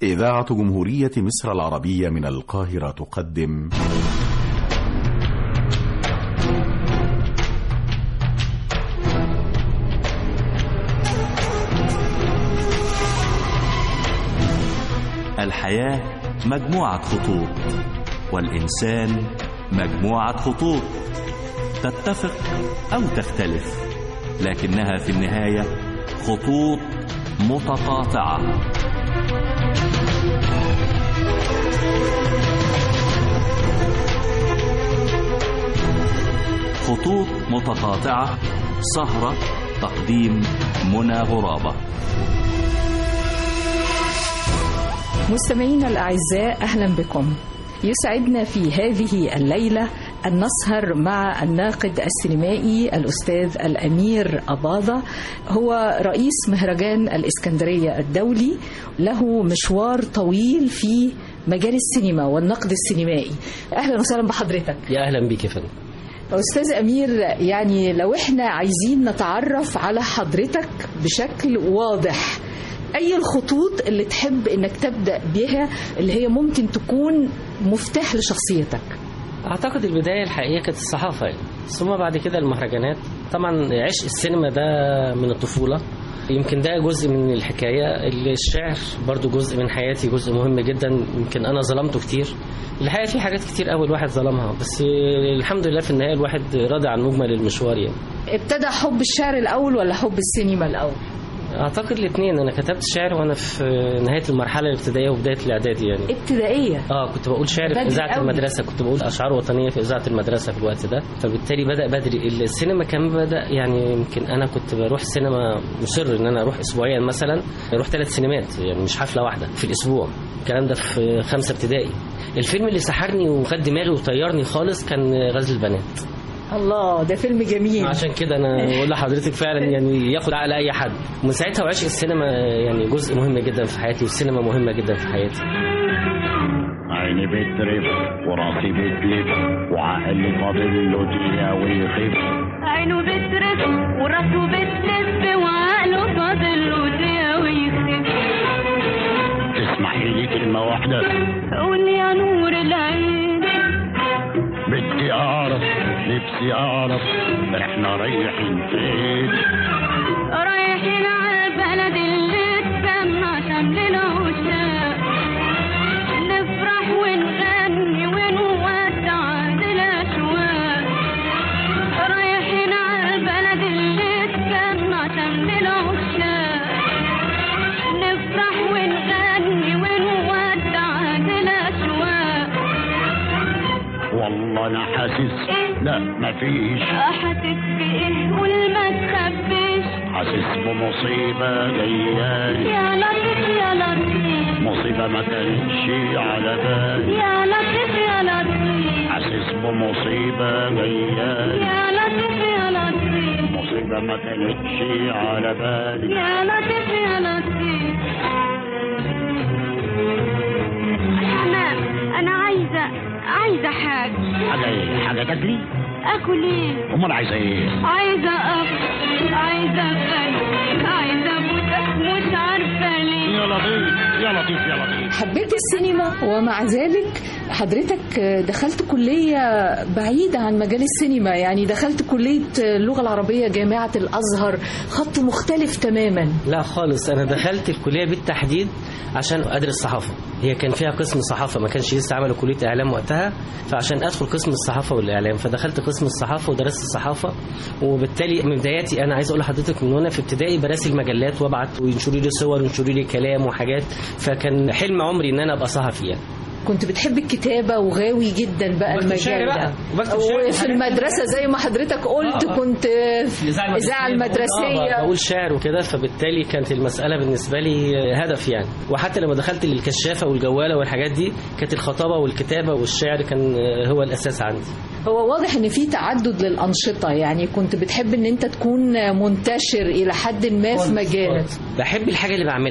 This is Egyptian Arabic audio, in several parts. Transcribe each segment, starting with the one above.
إذاعة جمهورية مصر العربية من القاهرة تقدم الحياة مجموعة خطوط والإنسان مجموعة خطوط تتفق أو تختلف لكنها في النهاية خطوط متقاطعة خطوط متقاطعة سهرة تقديم منى غرابة مستمعينا الأعزاء أهلا بكم يسعدنا في هذه الليلة أن نسهر مع الناقد السينمائي الأستاذ الأمير أباضة هو رئيس مهرجان الإسكندرية الدولي له مشوار طويل في مجال السينما والنقد السينمائي أهلا وسهلا بحضرتك يا اهلا بيك يا فندم أستاذ أمير يعني لو إحنا عايزين نتعرف على حضرتك بشكل واضح أي الخطوط اللي تحب إنك تبدأ بها اللي هي ممكن تكون مفتاح لشخصيتك اعتقد البدايه الحقيقيه كانت الصحافه يعني ثم بعد كده المهرجانات طبعا عشق السينما ده من الطفوله يمكن ده جزء من الحكايه الشعر برضو جزء من حياتي جزء مهم جدا يمكن انا ظلمته كتير الحقيقه في حاجات كتير قوي الواحد ظلمها بس الحمد لله في النهايه الواحد راضي عن مجمل المشوار يعني ابتدى حب الشعر الأول ولا حب السينما الأول اعتقد الاثنين انا كتبت شعر وانا في نهايه المرحله الابتدائيه وبدايه الاعدادي يعني ابتدائية اه كنت بقول شعر بدري في اذاعه قوي. المدرسه كنت بقول اشعار وطنيه في اذاعه المدرسه في الوقت ده فبالتالي بدا بدري السينما كان بدا يعني يمكن انا كنت بروح سينما مصر ان انا اروح اسبوعيا مثلا اروح ثلاث سينمات يعني مش حفله واحده في الاسبوع الكلام ده في خمسه ابتدائي الفيلم اللي سحرني وخد دماغي وطيرني خالص كان غزل البنات الله ده فيلم جميل عشان كده انا بقول لحضرتك فعلا يعني ياخد عقل اي حد ومن ساعتها وعشق السينما يعني جزء مهم جدا في حياتي والسينما مهمه جدا في حياتي عيني بترف وراسي بتلف وعقلي فاضل له دقيقة ويخف عينه بترف وراسه بتلف وعقله فاضل له دقيقة ويخف تسمحي لي كلمة واحدة قول يا نور العين بدي أعرف نفسي أعرف إحنا رايحين فين رايحين على البلد اللي تسمى شمل العشاق نفرح ونغني ونودع الأشواق رايحين على البلد اللي تسمى شمل العشاق نفرح ونغني ونودع الأشواق والله أنا حاسس لا مفيش حاسس بإيه قول ما تخبيش حاسس بمصيبة جايالي يا لطيف يا لطيف مصيبة ما كانتش على بالي يا لطيف يا لطيف حاسس بمصيبة جايالي يا لطيف يا لطيف مصيبة ما كانتش على بالي يا لطيف يا لطيف انا انا عايزه عايزه حاجه حاجة إيه؟ حاجة تاكلي؟ اكل ايه أمال عايزة إيه؟ عايزه افطر عايزه افطر عايزه ابوسك مش عارفه ليه يا لطيف يا لطيف يا لطيف حبيت السينما ومع ذلك حضرتك دخلت كلية بعيدة عن مجال السينما يعني دخلت كلية اللغة العربية جامعة الأزهر خط مختلف تماما لا خالص انا دخلت الكليه بالتحديد عشان ادرس صحافه هي كان فيها قسم صحافه ما كانش لسه عملوا كليه اعلام وقتها فعشان ادخل قسم الصحافه والاعلام فدخلت قسم الصحافه ودرست الصحافه وبالتالي من بداياتي انا عايز اقول لحضرتك من وانا في ابتدائي براسل مجلات وابعت وينشروا لي صور وينشروا لي كلام وحاجات فكان حلم عمري ان انا ابقى صحفي يعني كنت بتحب الكتابة وغاوي جدا بقى وبكتب شعر المجال بقى. ده وبكتب شعر. وفي المدرسة زي ما حضرتك قلت آه، آه. كنت في الإذاعة آه المدرسية بقول شعر وكده فبالتالي كانت المسألة بالنسبة لي هدف يعني وحتى لما دخلت للكشافة والجوالة والحاجات دي كانت الخطابة والكتابة والشعر كان هو الأساس عندي هو واضح ان في تعدد للأنشطة يعني كنت بتحب ان انت تكون منتشر إلى حد ما في مجالك بحب الحاجة اللي بعملها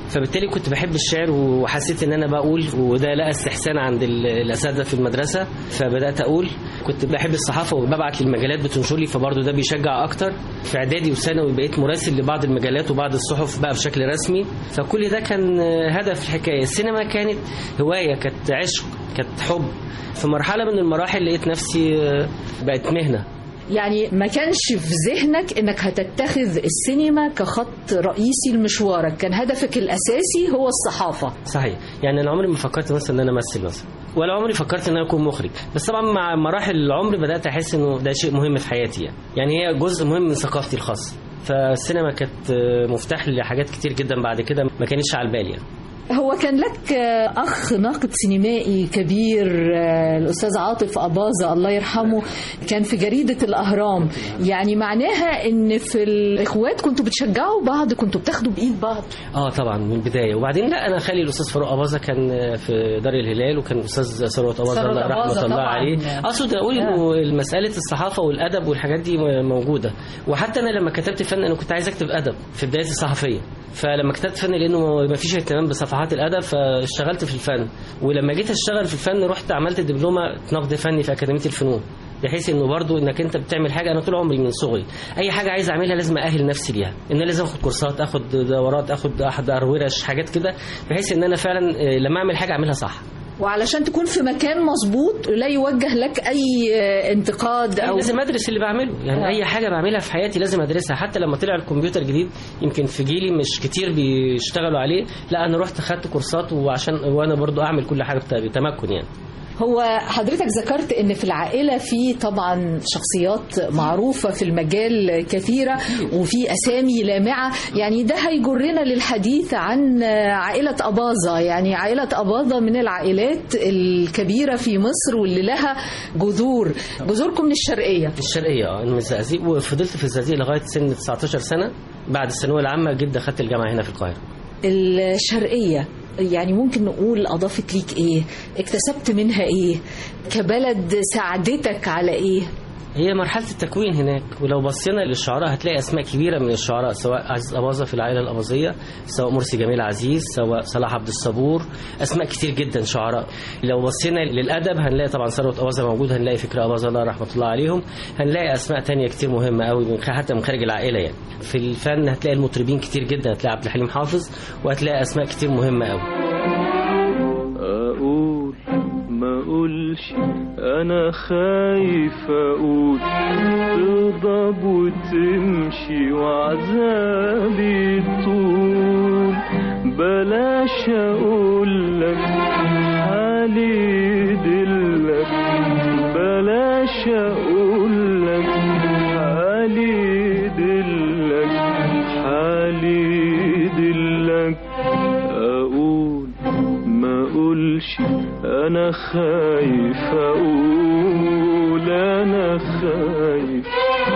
فبالتالي كنت بحب الشعر وحسيت ان انا بقول وده لقى استحسان عند ال- الاساتذه في المدرسه فبدات اقول كنت بحب الصحافه وببعت للمجلات بتنشر لي فبرضه ده بيشجع اكتر في اعدادي وثانوي بقيت مراسل لبعض المجلات وبعض الصحف بقى بشكل رسمي فكل ده كان هدف الحكايه السينما كانت هوايه كانت عشق كانت حب في مرحله من المراحل لقيت نفسي بقت مهنه يعني ما كانش في ذهنك انك هتتخذ السينما كخط رئيسي لمشوارك كان هدفك الاساسي هو الصحافه صحيح يعني انا عمري ما فكرت مثلا ان انا امثل مثلا ولا عمري فكرت ان انا اكون مخرج بس طبعا مع مراحل العمر بدات احس انه ده شيء مهم في حياتي يعني يعني هي جزء مهم من ثقافتي الخاصه فالسينما كانت مفتاح لحاجات كتير جدا بعد كده ما كانتش على البال يعني هو كان لك آه، اخ ناقد سينمائي كبير آه، الاستاذ عاطف اباظه الله يرحمه كان في جريده الاهرام يعني معناها ان في الاخوات كنتوا بتشجعوا بعض كنتوا بتاخدوا بايد بعض اه طبعا من البدايه وبعدين لا انا خالي الاستاذ فاروق اباظه كان في دار الهلال وكان الاستاذ ثروت اباظه ثروت الله أباظة رحمه الله طبعاً. عليه اقصد اقول انه مساله الصحافه والادب والحاجات دي موجوده وحتى انا لما كتبت فن انا كنت عايز اكتب ادب في بدايه الصحفيه فلما كتبت فن لانه ما فيش اهتمام بصفحات الادب فاشتغلت في الفن ولما جيت اشتغل في الفن رحت عملت دبلومه نقد فني في اكاديميه الفنون بحيث انه برضو انك انت بتعمل حاجه انا طول عمري من صغري اي حاجه عايز اعملها لازم ااهل نفسي ليها ان انا لازم اخد كورسات اخد دورات اخد احضر ورش حاجات كده بحيث ان انا فعلا آه، لما اعمل حاجه اعملها صح وعلشان تكون في مكان مظبوط لا يوجه لك اي آه، انتقاد او لازم ادرس اللي بعمله يعني آه. اي حاجه بعملها في حياتي لازم ادرسها حتى لما طلع الكمبيوتر جديد يمكن في جيلي مش كتير بيشتغلوا عليه لا انا رحت خدت كورسات وعشان وانا برضو اعمل كل حاجه بت- بتمكن يعني هو حضرتك ذكرت ان في العائله في طبعا شخصيات معروفه في المجال كثيره وفي اسامي لامعه يعني ده هيجرنا للحديث عن عائله اباظه يعني عائله اباظه من العائلات الكبيره في مصر واللي لها جذور جذوركم من الشرقيه الشرقيه اه من الزقازيق وفضلت في الزقازيق لغايه سن 19 سنه بعد الثانويه العامه جيت دخلت الجامعه هنا في القاهره الشرقيه يعني ممكن نقول اضافت ليك ايه اكتسبت منها ايه كبلد ساعدتك على ايه هي مرحلة التكوين هناك ولو بصينا للشعراء هتلاقي أسماء كبيرة من الشعراء سواء عزيز أباظة في العائلة الأباظية سواء مرسي جميل عزيز سواء صلاح عبد الصبور أسماء كتير جدا شعراء لو بصينا للأدب هنلاقي طبعا ثروت أباظة موجود هنلاقي فكرة أباظة الله رحمة الله عليهم هنلاقي أسماء تانية كتير مهمة قوي من حتى من خارج العائلة يعني في الفن هتلاقي المطربين كتير جدا هتلاقي عبد الحليم حافظ وهتلاقي أسماء كتير مهمة قوي اقول ما اقولش انا خايف اقول تغضب وتمشي وعذابي طول بلاش اقول لك حالي دلك بلاش اقول لك حالي دلك حالي دلك اقول ما اقولش انا خايف اقول انا خايف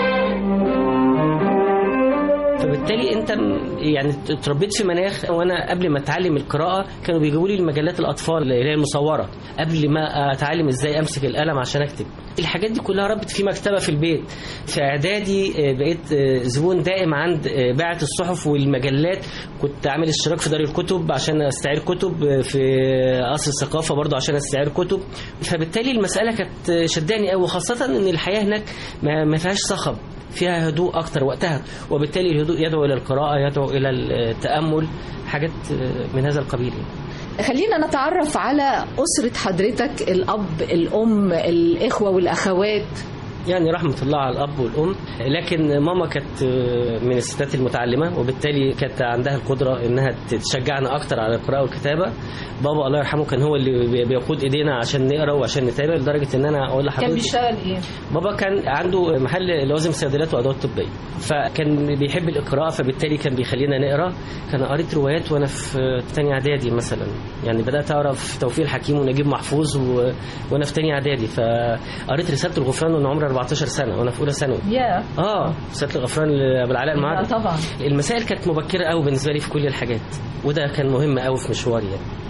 فبالتالي انت م- يعني اتربيت في مناخ وانا قبل ما اتعلم القراءه كانوا بيجيبوا لي المجلات الاطفال اللي هي المصوره قبل ما اتعلم ازاي امسك القلم عشان اكتب الحاجات دي كلها ربت في مكتبه في البيت في اعدادي آه، بقيت آه، زبون دائم عند آه، باعه الصحف والمجلات كنت عامل اشتراك في دار الكتب عشان استعير كتب آه، في قصر الثقافه برضو عشان استعير كتب فبالتالي المساله كانت آه، شداني قوي خاصه ان الحياه هناك ما ما فيهاش صخب فيها هدوء اكتر وقتها وبالتالي الهدوء يدعو الى القراءه يدعو الى التامل حاجات من هذا القبيل يعني. خلينا نتعرف على أسرة حضرتك الأب الأم الإخوة والأخوات يعني رحمة الله على الأب والأم لكن ماما كانت من الستات المتعلمة وبالتالي كانت عندها القدرة إنها تشجعنا أكتر على القراءة والكتابة بابا الله يرحمه كان هو اللي بيقود إيدينا عشان نقرا وعشان نتابع لدرجة إن أنا أقول لحضرتك بيشتغل إيه؟ بابا كان عنده محل لوازم صيدليات وادوات طبيه فكان بيحب القراءه فبالتالي كان بيخلينا نقرا كان قريت روايات وانا في تانية اعدادي مثلا يعني بدات اقرا في توفيق الحكيم ونجيب محفوظ و... وانا في تانية اعدادي فقريت رساله الغفران وانا عمري 14 سنه وانا في اولى ثانوي يا اه رساله الغفران لابو العلاء آه المعدي طبعا المسائل كانت مبكره قوي بالنسبه لي في كل الحاجات وده كان مهم قوي في مشواري يعني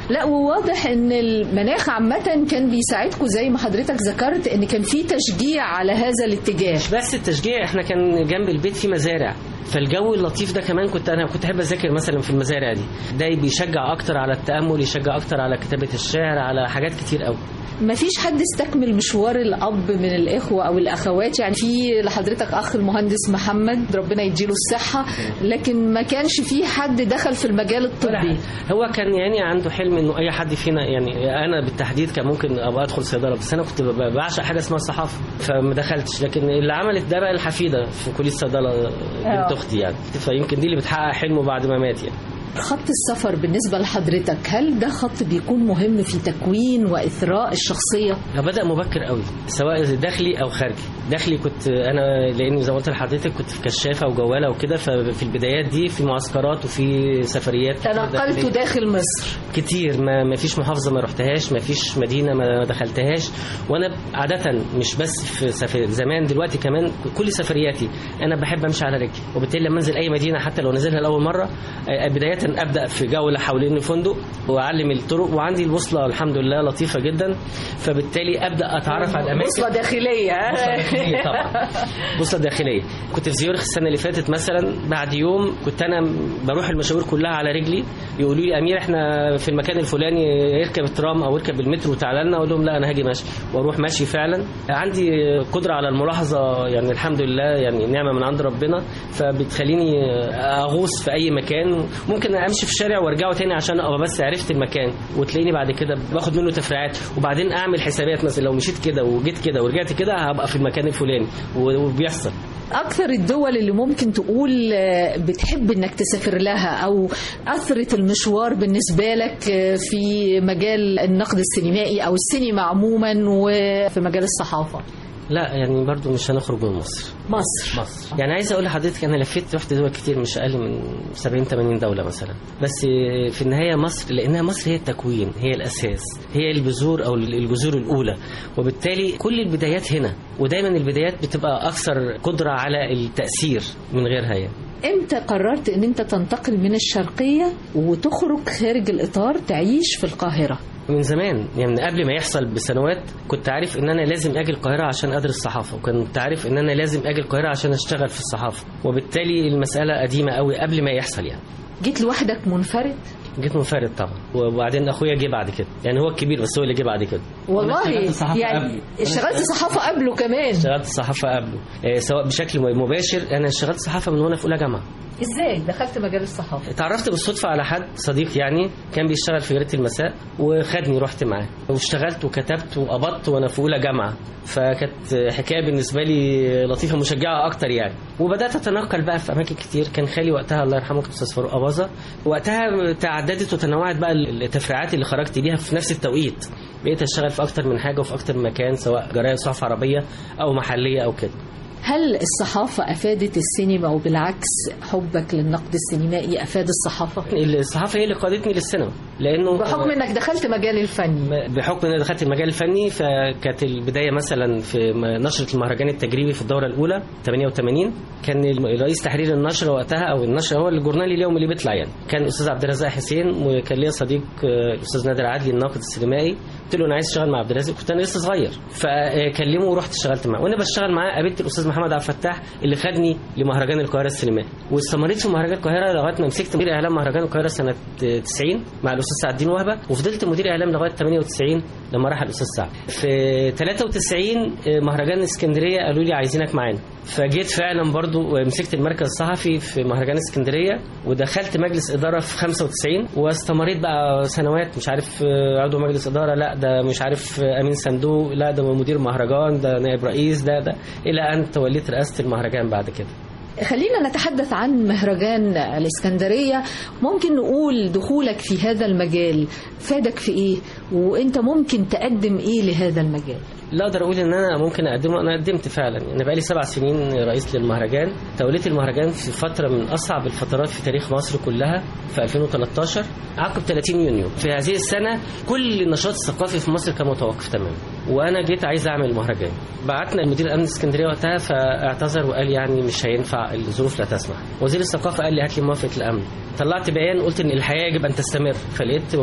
لا وواضح ان المناخ عامة كان بيساعدكم زي ما حضرتك ذكرت ان كان في تشجيع على هذا الاتجاه بس التشجيع احنا كان جنب البيت في مزارع فالجو اللطيف ده كمان كنت انا كنت احب اذاكر مثلا في المزارع دي ده بيشجع اكتر على التامل يشجع اكتر على كتابه الشعر على حاجات كتير قوي ما فيش حد استكمل مشوار الاب من الاخوه او الاخوات يعني في لحضرتك اخ المهندس محمد ربنا يديله الصحه لكن ما كانش في حد دخل في المجال الطبي هو كان يعني عنده حلم انه اي حد فينا يعني انا بالتحديد كان ممكن ابقى ادخل صيدله بس انا كنت ب- بعشق حاجه اسمها الصحافه فما دخلتش لكن اللي عملت ده بقى الحفيده في كليه الصيدله بنت اختي يعني فيمكن دي اللي بتحقق حلمه بعد ما مات يعني خط السفر بالنسبه لحضرتك هل ده خط بيكون مهم في تكوين واثراء الشخصيه هو بدأ مبكر قوي سواء داخلي او خارجي داخلي كنت انا لاني زي ما قلت لحضرتك كنت في كشافه وجواله وكده ففي البدايات دي في معسكرات وفي سفريات كتير تنقلت داخلية. داخل مصر كتير ما ما فيش محافظه ما رحتهاش ما فيش مدينه ما دخلتهاش وانا عاده مش بس في سفر زمان دلوقتي كمان كل سفرياتي انا بحب امشي على رجلي وبالتالي لما انزل اي مدينه حتى لو نزلها لاول مره آه، بدايه ابدا في جوله حوالين الفندق واعلم الطرق وعندي البوصله الحمد لله لطيفه جدا فبالتالي ابدا اتعرف على الاماكن بوصله داخليه بوصلة داخلية طبعا بوصلة داخلية كنت في زيورخ السنة اللي فاتت مثلا بعد يوم كنت أنا بروح المشاوير كلها على رجلي يقولوا لي أمير إحنا في المكان الفلاني اركب الترام أو اركب المترو وتعالى لنا أقول لهم لا أنا هاجي ماشي وأروح ماشي فعلا عندي قدرة على الملاحظة يعني الحمد لله يعني نعمة من عند ربنا فبتخليني أغوص في أي مكان ممكن أمشي في الشارع وأرجعه تاني عشان أبقى بس عرفت المكان وتلاقيني بعد كده باخد منه تفريعات وبعدين أعمل حسابات مثلا لو مشيت كده وجيت كده ورجعت كده هبقى في المكان الفلاني و- وبيحصل أكثر الدول اللي ممكن تقول آه، بتحب إنك تسافر لها أو أثرت المشوار بالنسبة لك آه، في مجال النقد السينمائي أو السينما عموما وفي مجال الصحافة لا يعني برضو مش هنخرج من مصر مصر مصر يعني عايز اقول لحضرتك انا لفيت رحت دول كتير مش اقل من 70 80 دوله مثلا بس في النهايه مصر لانها مصر هي التكوين هي الاساس هي البذور او الجذور الاولى وبالتالي كل البدايات هنا ودايما البدايات بتبقى اكثر قدره على التاثير من غيرها يعني امتى قررت ان انت تنتقل من الشرقية وتخرج خارج الإطار تعيش في القاهرة من زمان يعني من قبل ما يحصل بسنوات كنت عارف ان انا لازم اجي القاهره عشان ادرس صحافه وكنت عارف ان انا لازم اجي القاهره عشان اشتغل في الصحافه وبالتالي المساله قديمه قوي قبل ما يحصل يعني جيت لوحدك منفرد جيت منفرد طبعا وبعدين اخويا جه بعد كده يعني هو الكبير بس هو اللي جه بعد كده والله اشتغلت صحافة يعني قبله. اشتغلت صحافة قبله كمان اشتغلت صحافه قبله آه، سواء بشكل مباشر انا اشتغلت صحافه من وانا في اولى جامعه ازاي دخلت مجال الصحافة اتعرفت بالصدفة على حد صديق يعني كان بيشتغل في جريدة المساء وخدني رحت معاه واشتغلت وكتبت وقبضت وانا في اولى جامعة فكانت حكاية بالنسبة لي لطيفة مشجعة اكتر يعني وبدأت اتنقل بقى في اماكن كتير كان خالي وقتها الله يرحمه الاستاذ فاروق اباظة وقتها تعددت وتنوعت بقى التفريعات اللي خرجت بيها في نفس التوقيت بقيت اشتغل في اكتر من حاجة وفي اكتر من مكان سواء جرايد صحف عربية او محلية او كده هل الصحافة أفادت السينما وبالعكس حبك للنقد السينمائي أفاد الصحافة؟ الصحافة هي اللي قادتني للسينما لانه بحكم انك دخلت مجال الفني بحكم ان انا دخلت المجال الفني فكانت البدايه مثلا في نشره المهرجان التجريبي في الدوره الاولى 88 كان رئيس تحرير النشره وقتها او النشره هو الجورنال اليومي اللي بيطلع يعني كان الاستاذ عبد الرزاق حسين وكان ليا صديق آه، الاستاذ نادر عدلي الناقد السينمائي قلت له انا عايز اشتغل مع عبد الرزاق كنت انا لسه صغير فكلمه ورحت اشتغلت معاه وانا بشتغل معاه قابلت الاستاذ محمد عبد الفتاح اللي خدني لمهرجان القاهره السينمائي واستمريت في مهرجان القاهره لغايه ما مسكت مدير اعلام مهرجان القاهره سنه 90 مع الاستاذ سعد الدين وهبه وفضلت مدير اعلام لغايه 98 لما راح الاستاذ سعد في 93 مهرجان اسكندريه قالوا لي عايزينك معانا فجيت فعلا برضو ومسكت المركز الصحفي في مهرجان اسكندريه ودخلت مجلس اداره في 95 واستمريت بقى سنوات مش عارف آه، عضو مجلس اداره لا ده مش عارف آه، امين صندوق لا ده مدير مهرجان ده نائب رئيس ده ده الى ان توليت رئاسه المهرجان بعد كده خلينا نتحدث عن مهرجان الإسكندرية ممكن نقول دخولك في هذا المجال فادك في إيه وإنت ممكن تقدم إيه لهذا المجال لا اقدر اقول ان انا ممكن اقدمه انا قدمت فعلا انا بقالي سبع سنين رئيس للمهرجان توليت المهرجان في فتره من اصعب الفترات في تاريخ مصر كلها في 2013 عقب 30 يونيو في هذه السنه كل النشاط الثقافي في مصر كان متوقف تماما وانا جيت عايز اعمل مهرجان بعتنا المدير الامن اسكندريه وقتها فاعتذر وقال يعني مش هينفع الظروف لا تسمح وزير الثقافه قال لي هات لي موافقه الامن طلعت بيان قلت ان الحياه يجب ان تستمر فلقيت وزير الثقافه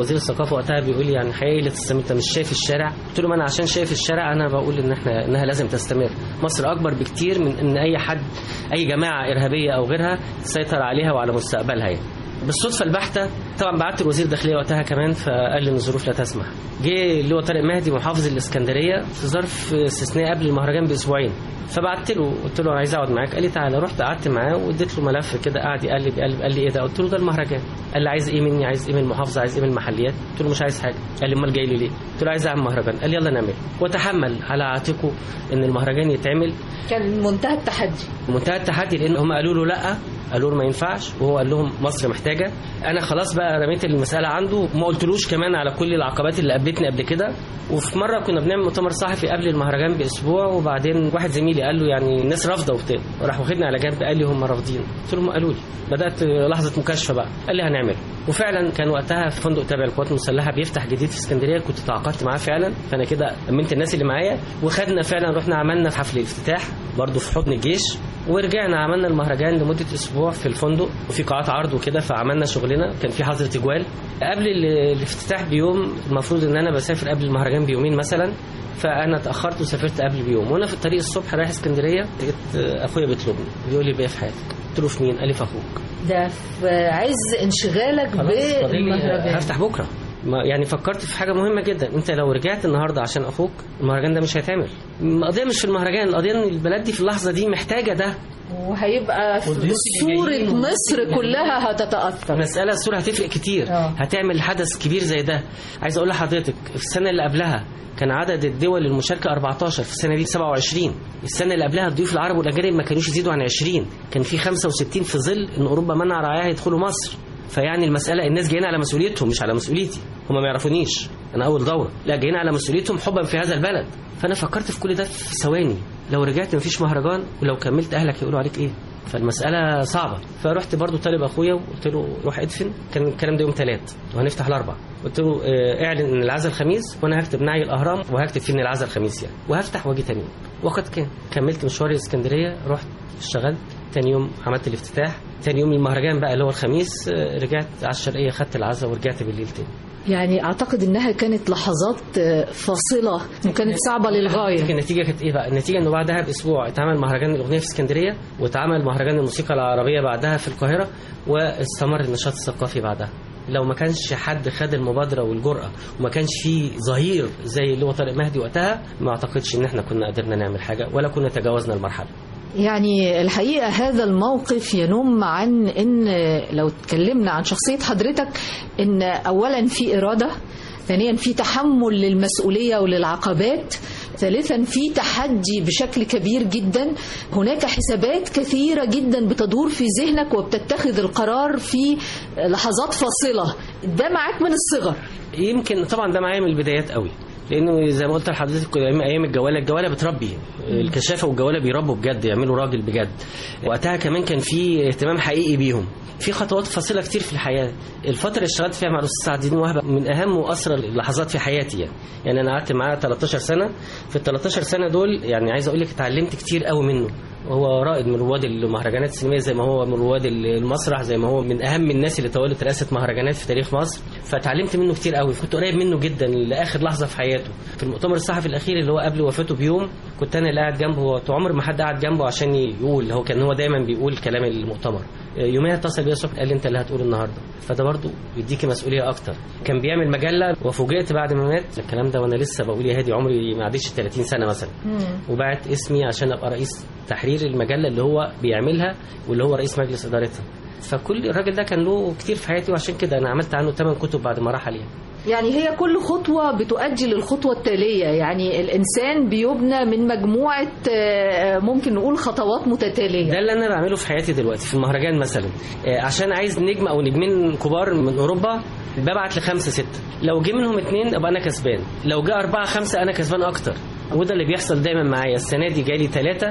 الثقافه وقتها بيقول لي يعني حقيقي لا تستمر انت مش شايف الشارع قلت له ما انا عشان شايف الشارع انا بقول ان احنا انها لازم تستمر مصر اكبر بكتير من ان اي حد اي جماعه ارهابيه او غيرها تسيطر عليها وعلى مستقبلها يعني بالصدفه البحته طبعا بعت الوزير الداخليه وقتها كمان فقال لي ان الظروف لا تسمح جه اللي هو طارق مهدي محافظ الاسكندريه في ظرف استثنائي قبل المهرجان باسبوعين فبعت له قلت له انا عايز اقعد معاك قال لي تعالى رحت قعدت معاه واديت له ملف كده قعد يقلب يقلب قال لي ايه ده قلت له ده المهرجان قال لي عايز ايه مني عايز ايه من المحافظه عايز ايه من المحليات قلت له مش عايز حاجه قال لي امال جاي لي ليه قلت له عايز اعمل مهرجان قال لي يلا نعمل وتحمل على عاتقه ان المهرجان يتعمل كان منتهى التحدي منتهى التحدي لان هم قالوا له لا قالوا له ما ينفعش وهو قال لهم مصر محتاجه انا خلاص بقى رميت المساله عنده ما قلتلوش كمان على كل العقبات اللي قابلتني قبل كده وفي مره كنا بنعمل مؤتمر صحفي قبل المهرجان باسبوع وبعدين واحد زميلي قال له يعني الناس رافضه وبتاع وراح واخدني على جنب قال لي هم رافضين قلت له ما قالوا لي بدات لحظه مكاشفه بقى قال لي هنعمل وفعلا كان وقتها في فندق تابع للقوات المسلحه بيفتح جديد في اسكندريه كنت تعاقدت معاه فعلا فانا كده امنت الناس اللي معايا وخدنا فعلا رحنا عملنا حفل افتتاح برضه في حضن الجيش ورجعنا عملنا المهرجان لمده اسبوع في الفندق وفي قاعات عرض وكده فعملنا شغلنا كان في حظر تجوال قبل ال- الافتتاح بيوم المفروض ان انا بسافر قبل المهرجان بيومين مثلا فانا اتاخرت وسافرت قبل بيوم وانا في الطريق الصبح رايح اسكندريه لقيت اخويا بيطلبني بيقول لي بيه في حياتك قلت له في مين قال لي في اخوك ده في عز انشغالك خلاص فاضل لي بالمهرجان هفتح بكره ما يعني فكرت في حاجه مهمه جدا انت لو رجعت النهارده عشان اخوك المهرجان ده مش هيتعمل القضيه مش في المهرجان القضيه ان البلد دي في اللحظه دي محتاجه ده وهيبقى والضيوف اللي صورة جايين مصر كلها هتتأثر مسألة الصورة هتفرق كتير آه. هتعمل حدث كبير زي ده عايز أقول لحضرتك في السنة اللي قبلها كان عدد الدول المشاركة 14 في السنة دي 27 السنة اللي قبلها الضيوف العرب والأجانب ما كانوش يزيدوا عن 20 كان في 65 في ظل إن أوروبا منع رعاياها يدخلوا مصر فيعني المسألة الناس جايين على مسؤوليتهم مش على مسؤوليتي هم ما يعرفونيش أنا أول دورة لا جايين على مسؤوليتهم حبا في هذا البلد فأنا فكرت في كل ده في ثواني لو رجعت مفيش مهرجان ولو كملت أهلك يقولوا عليك إيه فالمسألة صعبة فرحت برضو طالب أخويا وقلت له روح ادفن كان الكلام ده يوم ثلاث وهنفتح الأربع قلت له آه، اعلن إن العزاء الخميس وأنا هكتب نعي الأهرام وهكتب فيه إن العزاء الخميس يعني وهفتح واجي تاني يوم وقد كان كملت مشواري اسكندرية رحت اشتغلت تاني يوم عملت الافتتاح تاني يوم المهرجان بقى اللي هو الخميس آه، رجعت على الشرقية خدت العزاء ورجعت بالليل تاني يعني أعتقد إنها كانت لحظات آه، فاصلة وكانت صعبة للغاية النتيجة كانت ايه بقى؟ النتيجة انه بعدها باسبوع اتعمل مهرجان الاغنية في اسكندرية واتعمل مهرجان الموسيقى العربية بعدها في القاهرة واستمر النشاط الثقافي بعدها. لو ما كانش حد خد المبادرة والجرأة وما كانش في ظهير زي اللي هو طارق مهدي وقتها ما اعتقدش ان احنا كنا قدرنا نعمل حاجة ولا كنا تجاوزنا المرحلة. يعني الحقيقة هذا الموقف ينم عن إن لو اتكلمنا عن شخصية حضرتك إن أولا في إرادة ثانيا في تحمل للمسؤولية وللعقبات ثالثا في تحدي بشكل كبير جدا هناك حسابات كثيرة جدا بتدور في ذهنك وبتتخذ القرار في لحظات فاصلة ده معاك من الصغر يمكن طبعا ده معايا من البدايات قوي لانه زي ما قلت لحضرتك ايام ايام الجواله الجواله بتربي الكشافه والجواله بيربوا بجد يعملوا راجل بجد وقتها كمان كان في اهتمام حقيقي بيهم في خطوات فاصله كتير في الحياه الفتره اللي اشتغلت فيها مع الاستاذ سعد الدين وهبه من اهم واسرى اللحظات في حياتي يعني يعني انا قعدت معاه 13 سنه في ال 13 سنه دول يعني عايز اقول لك اتعلمت كتير قوي منه وهو رائد من رواد المهرجانات السينمائيه زي ما هو من رواد المسرح زي ما هو من اهم الناس اللي تولت رئاسه مهرجانات في تاريخ مصر فتعلمت منه كتير قوي كنت قريب منه جدا لاخر لحظه في حياته في المؤتمر الصحفي الاخير اللي هو قبل وفاته بيوم كنت انا اللي قاعد جنبه هو عمر ما حد قاعد جنبه عشان يقول هو كان هو دايما بيقول كلام المؤتمر يوميها اتصل بيا الصبح قال لي انت اللي هتقول النهارده فده برضو بيديكي مسؤوليه اكتر كان بيعمل مجله وفوجئت بعد ما مات الكلام ده وانا لسه بقول يا هادي عمري ما عديش 30 سنه مثلا وبعت اسمي عشان ابقى رئيس تحرير المجله اللي هو بيعملها واللي هو رئيس مجلس ادارتها فكل الراجل ده كان له كتير في حياتي وعشان كده انا عملت عنه 8 كتب بعد ما رحل يعني يعني هي كل خطوة بتؤدي للخطوة التالية يعني الإنسان بيبنى من مجموعة آه، ممكن نقول خطوات متتالية ده اللي انا بعمله في حياتي دلوقتي في المهرجان مثلا آه، عشان عايز نجم او نجمين كبار من اوروبا ببعت لخمسه سته لو جه منهم اتنين ابقى انا كسبان لو جه اربعه خمسه انا كسبان اكتر وده اللي بيحصل دايما معايا السنه دي جالي ثلاثه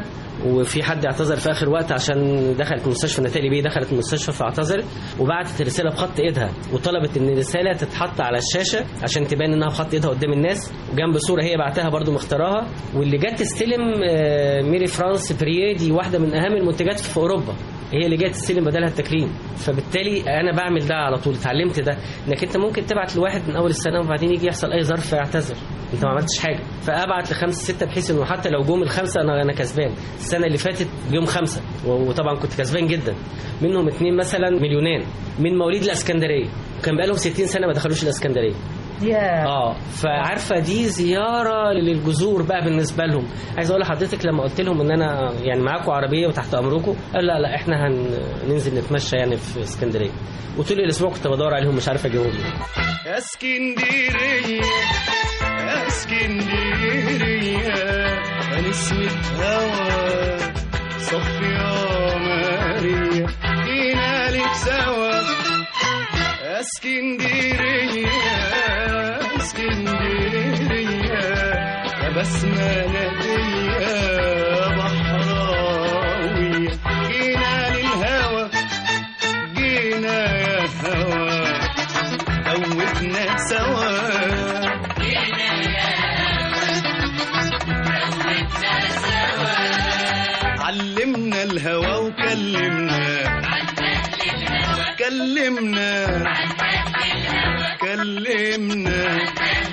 وفي حد اعتذر في اخر وقت عشان دخلت المستشفى نتالي بيه دخلت المستشفى فاعتذرت وبعتت رساله بخط ايدها وطلبت ان الرساله تتحط على الشاشه عشان تبان انها بخط ايدها قدام الناس وجنب صوره هي بعتها برضو مختاراها واللي جت تستلم آه، ميري فرانس برييه دي واحده من اهم المنتجات في اوروبا هي اللي جايه تستلم بدلها التكريم فبالتالي انا بعمل ده على طول اتعلمت ده انك انت ممكن تبعت لواحد من اول السنه وبعدين يجي يحصل اي ظرف فيعتذر انت ما عملتش حاجه فابعت لخمسه سته بحيث انه حتى لو جم الخمسه انا انا كسبان السنه اللي فاتت يوم خمسه وطبعا كنت كسبان جدا منهم اتنين مثلا مليونان من مواليد الاسكندريه كان بقالهم 60 سنه ما دخلوش الاسكندريه يا اه فعارفه دي زياره للجذور بقى بالنسبه لهم عايز اقول لحضرتك لما قلت لهم ان انا يعني معاكم عربيه وتحت امركم قال لا لا احنا هننزل نتمشى يعني في اسكندريه وطول الاسبوع كنت بدور عليهم مش عارف اجيبهم يا اسكندرية يا اسكندرية نسمة هوا صفية مارية جينا لك سوا يا اسكندرية يا اسكندرية يا بسمة نادية بحراوية جينا للهوا جينا يا هوا دوبنا سوا علمنا الهوى وكلمنا كلمنا كلمنا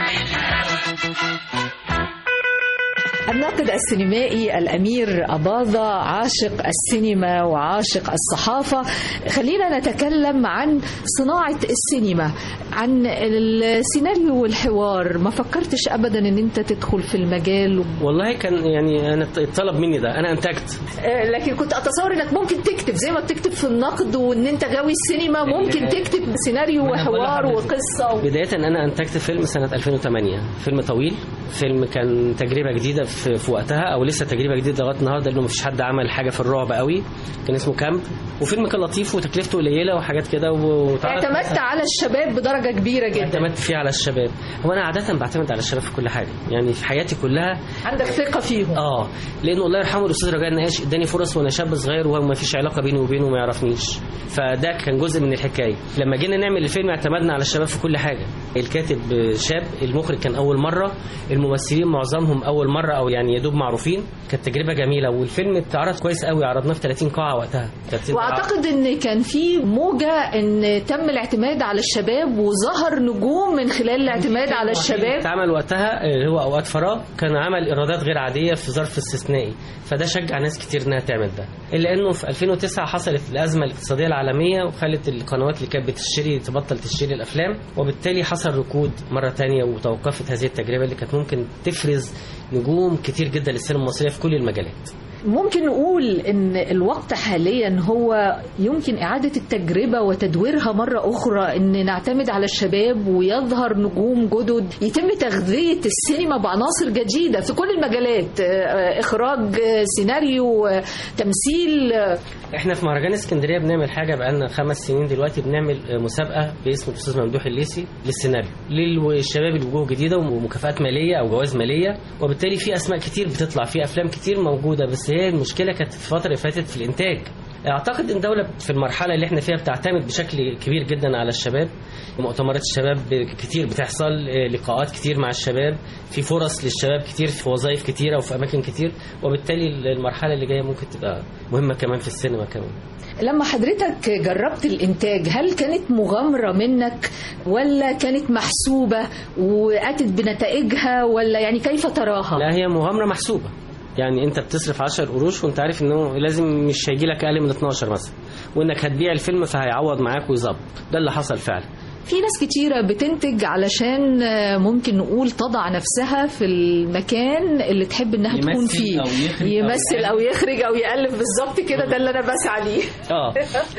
الناقد السينمائي الأمير أباظة عاشق السينما وعاشق الصحافة خلينا نتكلم عن صناعة السينما عن السيناريو والحوار ما فكرتش أبدا أن أنت تدخل في المجال والله كان يعني انا اتطلب مني ده انا انتجت آه، لكن كنت أتصور أنك ممكن تكتب زي ما بتكتب في النقد وأن أنت غاوي السينما ممكن تكتب سيناريو ما أنا بقول وحوار لحضرتك. وقصة و... بداية أنا أنتجت فيلم سنة 2008 فيلم طويل فيلم كان تجربة جديدة في, في وقتها أو لسه تجربة جديدة لغاية النهاردة لأنه مفيش حد عمل حاجة في الرعب قوي كان اسمه كامب وفيلم كان لطيف وتكلفته قليلة وحاجات كده وتعرض- اعتمدت على الشباب بدرجة كبيرة جدا اعتمدت فيه على الشباب هو أنا عادة بعتمد على الشباب في كل حاجة يعني في حياتي كلها عندك ثقة فيهم اه لانه الله يرحمه الاستاذ رجاء النقاش اداني فرص وانا شاب صغير وما فيش علاقه بيني وبينه وما يعرفنيش فده كان جزء من الحكايه لما جينا نعمل الفيلم اعتمدنا على الشباب في كل حاجه الكاتب شاب المخرج كان اول مره الممثلين معظمهم اول مره او يعني يدوب معروفين كانت تجربه جميله والفيلم اتعرض كويس قوي عرضناه في 30 قاعه وقتها 30 قاعة. واعتقد ان كان في موجه ان تم الاعتماد على الشباب وظهر نجوم من خلال الاعتماد على الشباب اتعمل وقتها اللي هو اوقات فراغ كان عمل ايرادات غير عاديه في ظرف استثنائي فده شجع ناس كتير انها تعمل ده الا انه في 2009 حصلت الازمه الاقتصاديه العالميه وخلت القنوات اللي كانت بتشتري تبطل تشتري الافلام وبالتالي حصل ركود مره تانية وتوقفت هذه التجربه اللي كانت ممكن تفرز نجوم كتير جدا للسينما المصريه في كل المجالات ممكن نقول ان الوقت حاليا هو يمكن اعاده التجربه وتدويرها مره اخرى ان نعتمد على الشباب ويظهر نجوم جدد يتم تغذيه السينما بعناصر جديده في كل المجالات آه، اخراج آه، سيناريو آه، تمثيل آه، احنا في مهرجان اسكندريه بنعمل حاجه بقالنا خمس سنين دلوقتي بنعمل مسابقه باسم الاستاذ ممدوح الليسي للسيناريو للشباب الوجوه جديده ومكافآت ماليه او جوائز ماليه وبالتالي في اسماء كتير بتطلع في افلام كتير موجوده بس هي المشكله كانت في الفتره اللي فاتت في الانتاج اعتقد ان الدوله في المرحله اللي احنا فيها بتعتمد بشكل كبير جدا على الشباب مؤتمرات الشباب كتير بتحصل آه، لقاءات كتير مع الشباب في فرص للشباب كتير في وظائف كتيره وفي اماكن كتير وبالتالي المرحله اللي جايه ممكن تبقى مهمه كمان في السينما كمان لما حضرتك جربت الإنتاج هل كانت مغامرة منك ولا كانت محسوبة وأتت بنتائجها ولا يعني كيف تراها؟ لا هي مغامره محسوبه يعني انت بتصرف 10 قروش وانت عارف انه لازم مش هيجي لك اقل من 12 مثلا وانك هتبيع الفيلم فهيعوض معاك ويظبط ده اللي حصل فعلا في ناس كتيرة بتنتج علشان آه، ممكن نقول تضع نفسها في المكان اللي تحب انها يمثل تكون فيه أو يخرج أو يمثل يألف. او يخرج او يألف بالظبط كده ده اللي انا بسعى ليه اه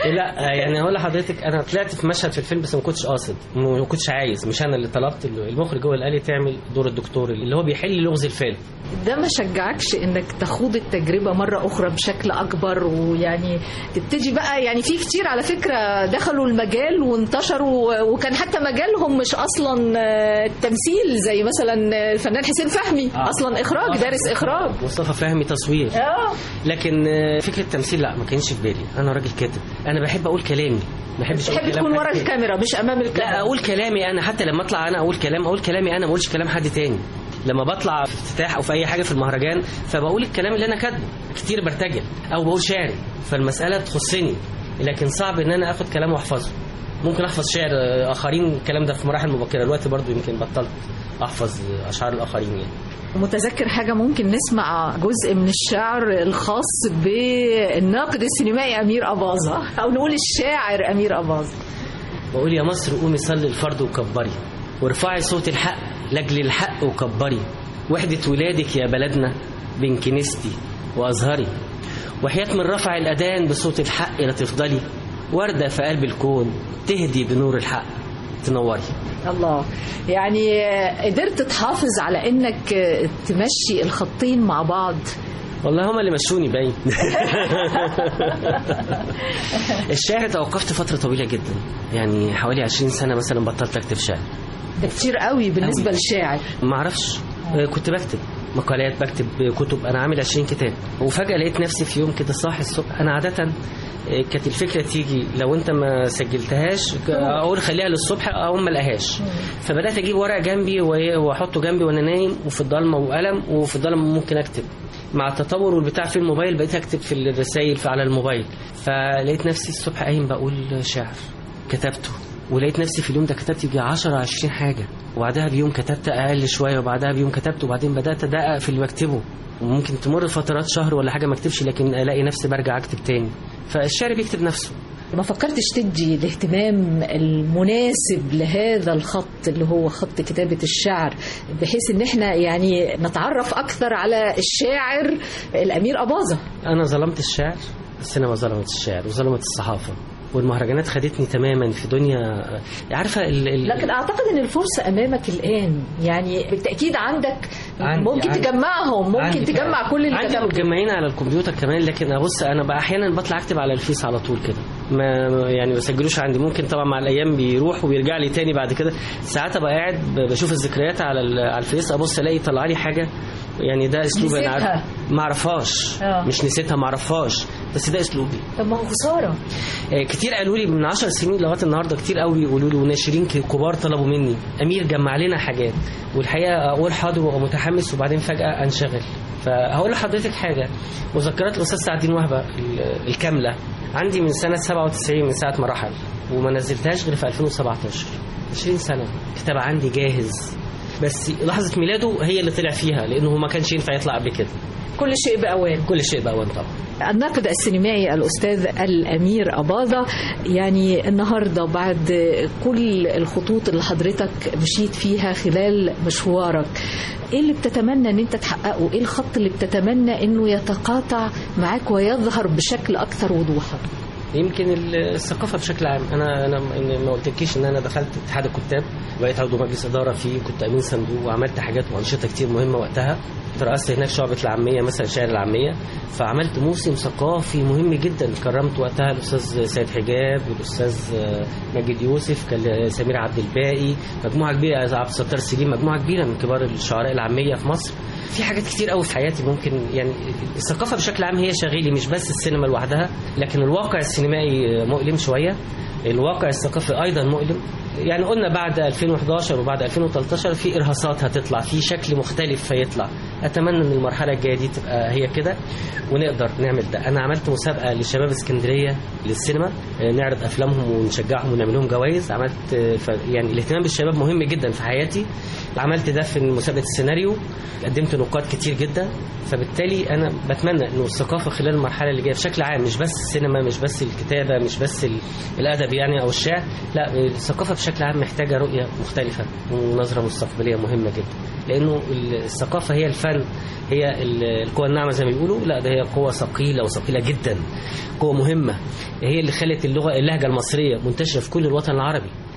لا يعني هقول لحضرتك انا طلعت في مشهد في الفيلم بس ما كنتش قاصد ما كنتش عايز مش انا اللي طلبت المخرج هو اللي قال لي تعمل دور الدكتور اللي هو بيحل لغز الفيلم ده ما شجعكش انك تخوض التجربة مرة اخرى بشكل اكبر ويعني تبتدي بقى يعني في كتير على فكرة دخلوا المجال وانتشروا وكان حتى مجالهم مش اصلا آه، التمثيل زي مثلا الفنان حسين فهمي آه. اصلا اخراج آه. دارس اخراج مصطفى فهمي تصوير اه لكن آه، فكره التمثيل لا ما كانش في بالي انا راجل كاتب انا بحب اقول كلامي ما بحبش أقول تحب كلام تكون حد ورا تاني. الكاميرا مش امام لا الكاميرا اقول كلامي انا حتى لما اطلع انا اقول كلام اقول كلامي انا ما اقولش كلام حد تاني لما بطلع في افتتاح او في اي حاجه في المهرجان فبقول الكلام اللي انا كاتبه كتير برتجل او بقول شعري فالمساله تخصني لكن صعب ان انا اخد كلام واحفظه ممكن احفظ شعر آه، اخرين الكلام ده في مراحل مبكره دلوقتي برضو يمكن بطلت احفظ آه، اشعار الاخرين يعني متذكر حاجة ممكن نسمع جزء من الشعر الخاص بالناقد السينمائي أمير أباظة أو نقول الشاعر أمير أباظة بقول يا مصر قومي صلي الفرض وكبري وارفعي صوت الحق لاجل الحق وكبري وحدة ولادك يا بلدنا بين كنيستي وأزهري وحياة من رفع الأذان بصوت الحق لا تفضلي وردة في قلب الكون تهدي بنور الحق تنوري الله يعني قدرت تحافظ على انك تمشي الخطين مع بعض والله هما اللي مشوني باين الشعر توقفت فترة طويلة جدا يعني حوالي 20 سنة مثلا بطلت أكتب شعر ده كتير قوي بالنسبة للشاعر ما اعرفش آه، كنت بكتب مقالات بكتب كتب انا عامل 20 كتاب وفجاه لقيت نفسي في يوم كده صاحي الصبح انا عاده آه، كانت الفكره تيجي لو انت ما سجلتهاش ك- اقول خليها للصبح او ما الاقيهاش فبدات اجيب ورق جنبي و- واحطه جنبي وانا نايم وفي الضلمه وقلم وفي الضلمه ممكن اكتب مع التطور والبتاع في الموبايل بقيت اكتب في الرسائل في- على الموبايل فلقيت نفسي الصبح قايم بقول شعر كتبته ولقيت نفسي في اليوم ده كتبت يجي 10 20 حاجه وبعدها بيوم كتبت اقل شويه وبعدها بيوم كتبت وبعدين بدات ادقق في اللي بكتبه وممكن تمر فترات شهر ولا حاجه ما اكتبش لكن الاقي نفسي برجع اكتب تاني فالشعر بيكتب نفسه ما فكرتش تدي الاهتمام المناسب لهذا الخط اللي هو خط كتابة الشعر بحيث ان احنا يعني نتعرف اكثر على الشاعر الامير اباظة انا ظلمت الشعر السينما ظلمت الشعر وظلمت الصحافه والمهرجانات خدتني تماما في دنيا عارفه ال... ال... لكن اعتقد ان الفرصة امامك الان يعني بالتأكيد عندك عندي- ممكن عندي- تجمعهم ممكن عندي تجمع كل اللي عندي كتبته متجمعين على الكمبيوتر كمان لكن ابص انا بقى احيانا بطلع اكتب على الفيس على طول كده ما ما- يعني ما بسجلوش عندي ممكن طبعا مع الايام بيروح وبيرجع لي تاني بعد كده ساعات ابقى قاعد ب- بشوف الذكريات على ال- على الفيس ابص الاقي طلع لي حاجه يعني ده اسلوبي انا نسيتها. عارف ما اعرفهاش آه. مش نسيتها ما اعرفهاش بس ده اسلوبي طب ما هو خسارة آه، كتير قالوا لي من 10 سنين لغايه النهارده كتير قوي بيقولوا لي وناشرين ك- كبار طلبوا مني امير جمع لنا حاجات والحقيقه اقول حاضر وابقى متحمس وبعدين فجاه انشغل فهقول لحضرتك حاجه مذكرات الاستاذ سعد الدين وهبه ال- الكامله عندي من سنه 97 من ساعه ما رحل وما نزلتهاش غير في 2017 20 سنه كتاب عندي جاهز بس لحظه ميلاده هي اللي طلع فيها لانه ما كانش ينفع يطلع قبل كده كل شيء بأوان كل شيء بأوان طبعا الناقد السينمائي الأستاذ الأمير أباظة يعني النهاردة بعد كل الخطوط اللي حضرتك مشيت فيها خلال مشوارك ايه اللي بتتمنى ان انت تحققه ايه الخط اللي بتتمنى انه يتقاطع معاك ويظهر بشكل اكثر وضوحا يمكن الثقافه بشكل عام انا انا ما قلتلكيش ان انا دخلت اتحاد الكتاب بقيت عضو مجلس اداره فيه كنت امين صندوق وعملت حاجات وانشطه كتير مهمه وقتها رأست هناك شعبة العامية مثلا شعر العامية فعملت موسم ثقافي مهم جدا كرمت وقتها الأستاذ سيد حجاب والأستاذ ماجد يوسف كان سمير عبد الباقي مجموعة كبيرة عبد الستار سليم مجموعة كبيرة من كبار الشعراء العامية في مصر في حاجات كتير قوي في حياتي ممكن يعني الثقافة بشكل عام هي شغيلي مش بس السينما لوحدها لكن الواقع السينمائي مؤلم شوية الواقع الثقافي أيضا مؤلم يعني قلنا بعد 2011 وبعد 2013 في ارهاصات هتطلع في شكل مختلف فيطلع اتمنى ان المرحله الجايه دي تبقى هي كده ونقدر نعمل ده انا عملت مسابقه لشباب اسكندريه للسينما نعرض افلامهم ونشجعهم ونعمل لهم جوائز عملت يعني الاهتمام بالشباب مهم جدا في حياتي عملت ده في مسابقه السيناريو قدمت نقاط كتير جدا فبالتالي انا بتمنى انه الثقافه خلال المرحله اللي جايه بشكل عام مش بس السينما مش بس الكتابه مش بس الادب يعني او الشعر لا الثقافه بشكل عام محتاجه رؤيه مختلفه ونظره مستقبليه مهمه جدا لانه الثقافه هي الفن هي القوى الناعمه زي ما بيقولوا لا ده هي قوه ثقيله وثقيله جدا قوه مهمه هي اللي خلت اللغه اللهجه المصريه منتشره في كل الوطن العربي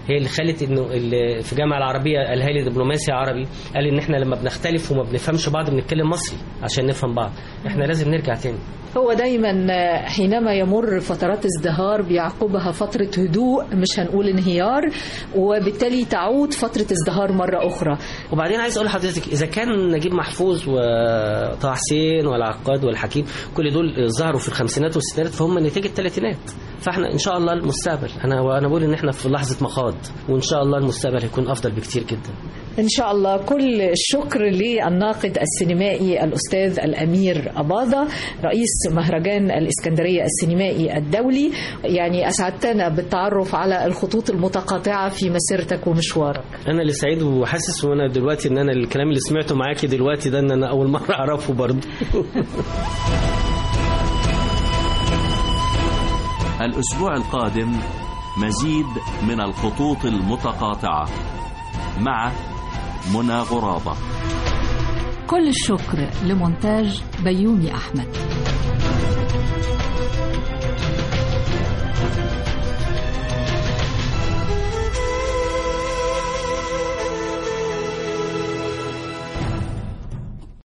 هي اللي خلت انه اللي في الجامعه العربيه قالها لي دبلوماسي عربي قال ان احنا لما بنختلف وما بنفهمش بعض بنتكلم مصري عشان نفهم بعض احنا لازم نرجع تاني هو دايما حينما يمر فترات ازدهار بيعقبها فترة هدوء مش هنقول انهيار وبالتالي تعود فترة ازدهار مرة أخرى وبعدين عايز اقول لحضرتك اذا كان نجيب محفوظ وطه حسين والعقاد والحكيم كل دول ظهروا في الخمسينات والستينات فهم نتيجه الثلاثينات فاحنا ان شاء الله المستقبل انا وانا بقول ان احنا في لحظه مخاض وان شاء الله المستقبل هيكون افضل بكتير جدا إن شاء الله كل الشكر للناقد السينمائي الأستاذ الأمير أباظة رئيس مهرجان الإسكندرية السينمائي الدولي يعني أسعدتنا بالتعرف على الخطوط المتقاطعة في مسيرتك ومشوارك انا اللي سعيد وحاسس وانا دلوقتي ان انا الكلام اللي سمعته معاكي دلوقتي ده ان انا اول مره اعرفه برضه الأسبوع القادم مزيد من الخطوط المتقاطعة مع منى غرابة كل الشكر لمونتاج بيومي أحمد